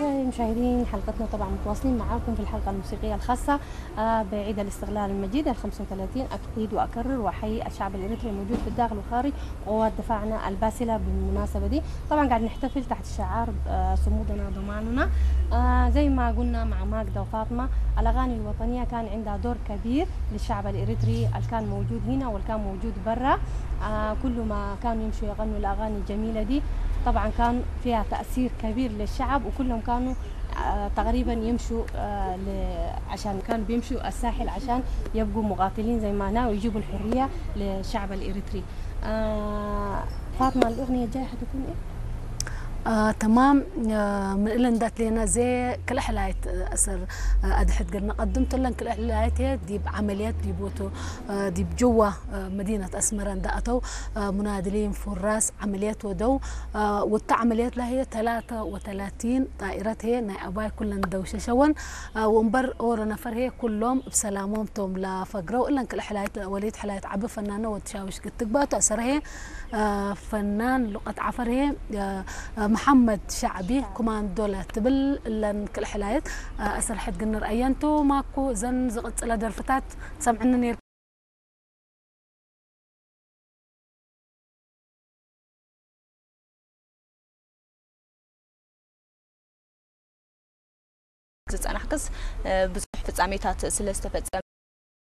أعزائي المشاهدين حلقتنا طبعا متواصلين معاكم في الحلقة الموسيقية الخاصة آه، بعيد الاستقلال المجيد ال 35 أكيد وأكرر وأحيي الشعب الإريتري الموجود في الداخل والخارج وقوات دفاعنا الباسلة بالمناسبة دي طبعا قاعد نحتفل تحت شعار آه، صمودنا ضماننا آه، زي ما قلنا مع ماجدة وفاطمة الأغاني الوطنية كان عندها دور كبير للشعب الإريتري اللي كان موجود هنا واللي كان موجود برا آه، كل ما كانوا يمشوا يغنوا الأغاني الجميلة دي طبعا كان فيها تأثير كبير للشعب وكلهم كانوا آه، تقريبا يمشوا آه، ل- عشان كانوا بيمشوا الساحل عشان يبقوا مقاتلين زي ما هنا ويجيبوا الحرية للشعب الإريتري آه، فاطمة الأغنية الجاية حتكون إيه؟ آه تمام آه من إلن دات لينا زي كل حلايت آه، أسر آه أدحت قلنا قدمت لن كل حلايت هي دي بعمليات دي بوتو آه دي بجوا آه مدينة أسمران دأتو آه منادلين فراس عمليات ودو آه والتا عمليات لها هي 33 طائرة هي ناي أباي كلن دوشة شون آه ومبر أورا نفر هي كلهم بسلامهم توم لا فقروا إلا كل حلايت وليد حلايت عبد فنانة وتشاوش قد تقباتو أسر هي آه فنان لقط عفر هي آه آه محمد شعبي كوماندو لا تبل لن كل حلايت آه أسر حد قنر أيانتو ماكو زن زغط لا درفتات سمعنا نير ዝፀናሕክስ ብዙሕ ፍፃሜታት ስለ ዝተፈፀመ